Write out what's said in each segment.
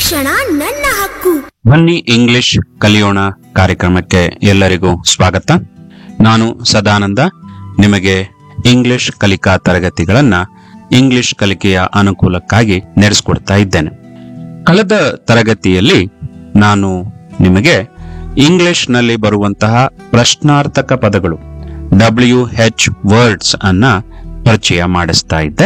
ಶಿಕ್ಷಣ ನನ್ನ ಹಕ್ಕು ಬನ್ನಿ ಇಂಗ್ಲಿಷ್ ಕಲಿಯೋಣ ಕಾರ್ಯಕ್ರಮಕ್ಕೆ ಎಲ್ಲರಿಗೂ ಸ್ವಾಗತ ನಾನು ಸದಾನಂದ ನಿಮಗೆ ಇಂಗ್ಲಿಷ್ ಕಲಿಕಾ ತರಗತಿಗಳನ್ನ ಇಂಗ್ಲಿಷ್ ಕಲಿಕೆಯ ಅನುಕೂಲಕ್ಕಾಗಿ ನಡೆಸಿಕೊಡ್ತಾ ಇದ್ದೇನೆ ಕಳೆದ ತರಗತಿಯಲ್ಲಿ ನಾನು ನಿಮಗೆ ಇಂಗ್ಲಿಷ್ನಲ್ಲಿ ಬರುವಂತಹ ಪ್ರಶ್ನಾರ್ಥಕ ಪದಗಳು ಡಬ್ಲ್ಯೂ ಹೆಚ್ ವರ್ಡ್ಸ್ ಅನ್ನ ಪರಿಚಯ ಮಾಡಿಸ್ತಾ ಇದ್ದೆ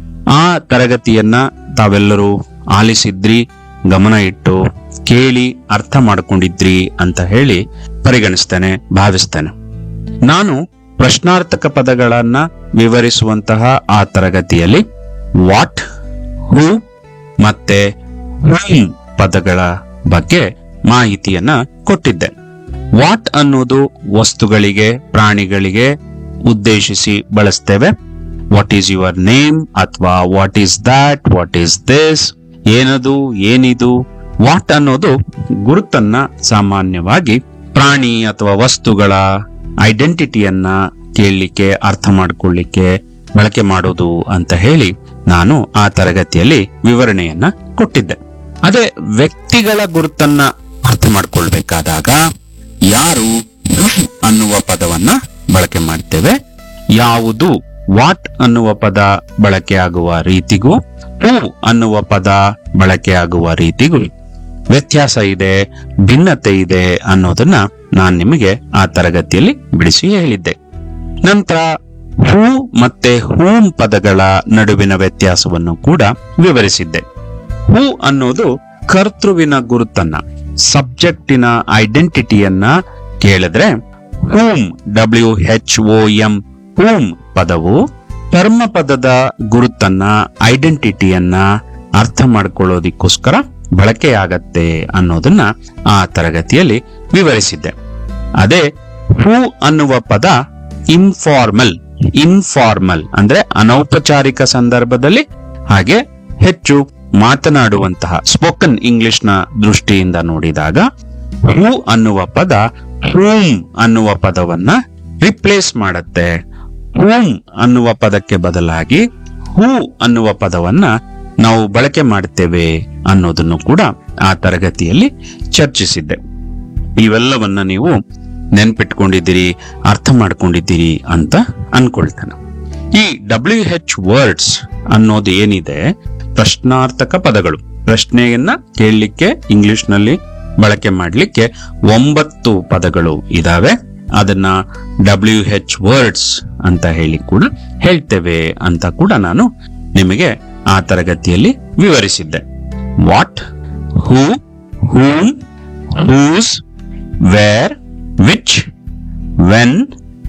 ಆ ತರಗತಿಯನ್ನ ತಾವೆಲ್ಲರೂ ಆಲಿಸಿದ್ರಿ ಗಮನ ಇಟ್ಟು ಕೇಳಿ ಅರ್ಥ ಮಾಡ್ಕೊಂಡಿದ್ರಿ ಅಂತ ಹೇಳಿ ಪರಿಗಣಿಸ್ತೇನೆ ಭಾವಿಸ್ತೇನೆ ನಾನು ಪ್ರಶ್ನಾರ್ಥಕ ಪದಗಳನ್ನ ವಿವರಿಸುವಂತಹ ಆ ತರಗತಿಯಲ್ಲಿ ವಾಟ್ ಹೂ ಮತ್ತೆ whom ಪದಗಳ ಬಗ್ಗೆ ಮಾಹಿತಿಯನ್ನ ಕೊಟ್ಟಿದ್ದೆ ವಾಟ್ ಅನ್ನೋದು ವಸ್ತುಗಳಿಗೆ ಪ್ರಾಣಿಗಳಿಗೆ ಉದ್ದೇಶಿಸಿ ಬಳಸ್ತೇವೆ ವಾಟ್ ಈಸ್ ಯುವರ್ ನೇಮ್ ಅಥವಾ what is that what is this ಏನದು ಏನಿದು ವಾಟ್ ಅನ್ನೋದು ಗುರುತನ್ನ ಸಾಮಾನ್ಯವಾಗಿ ಪ್ರಾಣಿ ಅಥವಾ ವಸ್ತುಗಳ ಐಡೆಂಟಿಟಿಯನ್ನ ಕೇಳಲಿಕ್ಕೆ ಅರ್ಥ ಮಾಡ್ಕೊಳ್ಳಿಕ್ಕೆ ಬಳಕೆ ಮಾಡೋದು ಅಂತ ಹೇಳಿ ನಾನು ಆ ತರಗತಿಯಲ್ಲಿ ವಿವರಣೆಯನ್ನ ಕೊಟ್ಟಿದ್ದೆ ಅದೇ ವ್ಯಕ್ತಿಗಳ ಗುರುತನ್ನ ಅರ್ಥ ಮಾಡ್ಕೊಳ್ಬೇಕಾದಾಗ ಯಾರು ಅನ್ನುವ ಪದವನ್ನ ಬಳಕೆ ಮಾಡ್ತೇವೆ ಯಾವುದು ವಾಟ್ ಅನ್ನುವ ಪದ ಬಳಕೆಯಾಗುವ ರೀತಿಗೂ ಹೂ ಅನ್ನುವ ಪದ ಬಳಕೆಯಾಗುವ ರೀತಿಗೂ ವ್ಯತ್ಯಾಸ ಇದೆ ಭಿನ್ನತೆ ಇದೆ ಅನ್ನೋದನ್ನ ನಾನು ನಿಮಗೆ ಆ ತರಗತಿಯಲ್ಲಿ ಬಿಡಿಸಿ ಹೇಳಿದ್ದೆ ನಂತರ ಹೂ ಮತ್ತೆ ಹೂಮ್ ಪದಗಳ ನಡುವಿನ ವ್ಯತ್ಯಾಸವನ್ನು ಕೂಡ ವಿವರಿಸಿದ್ದೆ ಹೂ ಅನ್ನೋದು ಕರ್ತೃವಿನ ಗುರುತನ್ನ ಸಬ್ಜೆಕ್ಟಿನ ಐಡೆಂಟಿಟಿಯನ್ನ ಕೇಳಿದ್ರೆ whom W H O M whom ಪದವು ಕರ್ಮ ಪದದ ಗುರುತನ್ನ ಐಡೆಂಟಿಟಿಯನ್ನ ಅರ್ಥ ಮಾಡ್ಕೊಳ್ಳೋದಿಕ್ಕೋಸ್ಕರ ಬಳಕೆಯಾಗತ್ತೆ ಅನ್ನೋದನ್ನ ಆ ತರಗತಿಯಲ್ಲಿ ವಿವರಿಸಿದ್ದೆ ಅದೇ ಹೂ ಅನ್ನುವ ಪದ ಇನ್ಫಾರ್ಮಲ್ ಇನ್ಫಾರ್ಮಲ್ ಅಂದ್ರೆ ಅನೌಪಚಾರಿಕ ಸಂದರ್ಭದಲ್ಲಿ ಹಾಗೆ ಹೆಚ್ಚು ಮಾತನಾಡುವಂತಹ ಸ್ಪೋಕನ್ ಇಂಗ್ಲಿಷ್ ನ ದೃಷ್ಟಿಯಿಂದ ನೋಡಿದಾಗ ಹೂ ಅನ್ನುವ ಪದ ಹೂಮ್ ಅನ್ನುವ ಪದವನ್ನ ರಿಪ್ಲೇಸ್ ಮಾಡತ್ತೆ ಹೂಮ್ ಅನ್ನುವ ಪದಕ್ಕೆ ಬದಲಾಗಿ ಹೂ ಅನ್ನುವ ಪದವನ್ನ ನಾವು ಬಳಕೆ ಮಾಡ್ತೇವೆ ಅನ್ನೋದನ್ನು ಕೂಡ ಆ ತರಗತಿಯಲ್ಲಿ ಚರ್ಚಿಸಿದ್ದೆ ಇವೆಲ್ಲವನ್ನ ನೀವು ನೆನ್ಪಿಟ್ಕೊಂಡಿದ್ದೀರಿ ಅರ್ಥ ಮಾಡ್ಕೊಂಡಿದ್ದೀರಿ ಅಂತ ಅನ್ಕೊಳ್ತಾನೆ ಈ ಡಬ್ಲ್ಯೂ ಹೆಚ್ ವರ್ಡ್ಸ್ ಅನ್ನೋದು ಏನಿದೆ ಪ್ರಶ್ನಾರ್ಥಕ ಪದಗಳು ಪ್ರಶ್ನೆಯನ್ನ ಕೇಳಲಿಕ್ಕೆ ಇಂಗ್ಲಿಷ್ ನಲ್ಲಿ ಬಳಕೆ ಮಾಡಲಿಕ್ಕೆ ಒಂಬತ್ತು ಪದಗಳು ಇದಾವೆ ಅದನ್ನ ಡಬ್ಲ್ಯೂ ಹೆಚ್ ವರ್ಡ್ಸ್ ಅಂತ ಹೇಳಿ ಕೂಡ ಹೇಳ್ತೇವೆ ಅಂತ ಕೂಡ ನಾನು ನಿಮಗೆ ಆ ತರಗತಿಯಲ್ಲಿ ವಿವರಿಸಿದ್ದೆ what who whom whose where which when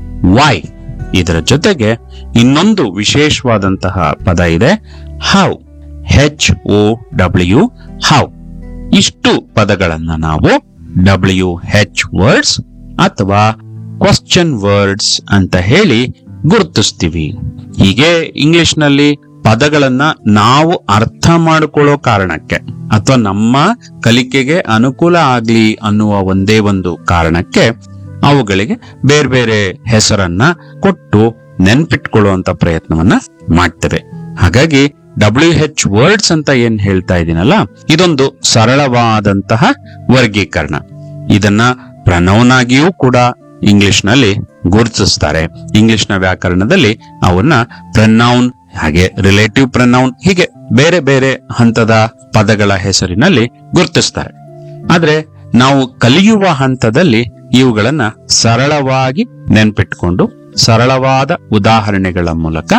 why ಇದರ ಜೊತೆಗೆ ಇನ್ನೊಂದು ವಿಶೇಷವಾದಂತಹ ಪದ ಇದೆ how H O W how ಇಷ್ಟು ಪದಗಳನ್ನ ನಾವು ಡಬ್ಲ್ಯೂ ಹೆಚ್ ವರ್ಡ್ಸ್ ಅಥವಾ ಕ್ವಶನ್ ವರ್ಡ್ಸ್ ಅಂತ ಹೇಳಿ ಗುರುತಿಸ್ತೀವಿ ಹೀಗೆ ಇಂಗ್ಲಿಷ್ ನಲ್ಲಿ ಪದಗಳನ್ನ ನಾವು ಅರ್ಥ ಮಾಡಿಕೊಳ್ಳೋ ಕಾರಣಕ್ಕೆ ಅಥವಾ ನಮ್ಮ ಕಲಿಕೆಗೆ ಅನುಕೂಲ ಆಗ್ಲಿ ಅನ್ನುವ ಒಂದೇ ಒಂದು ಕಾರಣಕ್ಕೆ ಅವುಗಳಿಗೆ ಬೇರೆ ಬೇರೆ ಹೆಸರನ್ನ ಕೊಟ್ಟು ನೆನ್ಪಿಟ್ಕೊಳ್ಳುವಂತ ಪ್ರಯತ್ನವನ್ನ ಮಾಡ್ತೇವೆ ಹಾಗಾಗಿ ಡಬ್ಲ್ಯೂ ಹೆಚ್ ವರ್ಡ್ಸ್ ಅಂತ ಏನ್ ಹೇಳ್ತಾ ಇದೀನಲ್ಲ ಇದೊಂದು ಸರಳವಾದಂತಹ ವರ್ಗೀಕರಣ ಇದನ್ನ ಪ್ರನೌನ್ ಆಗಿಯೂ ಕೂಡ ಇಂಗ್ಲಿಷ್ ನಲ್ಲಿ ಗುರುತಿಸ್ತಾರೆ ಇಂಗ್ಲಿಷ್ ನ ವ್ಯಾಕರಣದಲ್ಲಿ ಅವನ್ನ ಪ್ರನೌನ್ ಹಾಗೆ ರಿಲೇಟಿವ್ ಪ್ರನೌನ್ ಹೀಗೆ ಬೇರೆ ಬೇರೆ ಹಂತದ ಪದಗಳ ಹೆಸರಿನಲ್ಲಿ ಗುರುತಿಸ್ತಾರೆ ಆದ್ರೆ ನಾವು ಕಲಿಯುವ ಹಂತದಲ್ಲಿ ಇವುಗಳನ್ನ ಸರಳವಾಗಿ ನೆನ್ಪಿಟ್ಕೊಂಡು ಸರಳವಾದ ಉದಾಹರಣೆಗಳ ಮೂಲಕ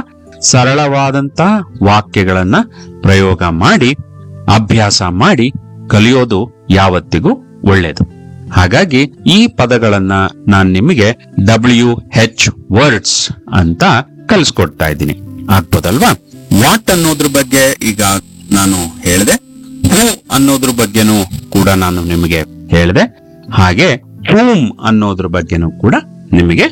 ಸರಳವಾದಂತಹ ವಾಕ್ಯಗಳನ್ನ ಪ್ರಯೋಗ ಮಾಡಿ ಅಭ್ಯಾಸ ಮಾಡಿ ಕಲಿಯೋದು ಯಾವತ್ತಿಗೂ ಒಳ್ಳೆಯದು ಹಾಗಾಗಿ ಈ ಪದಗಳನ್ನ ನಾನು ನಿಮಗೆ ಡಬ್ಲ್ಯೂ ಹೆಚ್ ವರ್ಡ್ಸ್ ಅಂತ ಕಲಿಸ್ಕೊಡ್ತಾ ಇದ್ದೀನಿ ಆಗ್ಬೋದಲ್ವಾ ವಾಟ್ ಅನ್ನೋದ್ರ ಬಗ್ಗೆ ಈಗ ನಾನು ಹೇಳಿದೆ ಹೂ ಅನ್ನೋದ್ರ ಬಗ್ಗೆನೂ ಕೂಡ ನಾನು ನಿಮಗೆ ಹೇಳಿದೆ ಹಾಗೆ ಹೂಮ್ ಅನ್ನೋದ್ರ ಬಗ್ಗೆನೂ ಕೂಡ ನಿಮಗೆ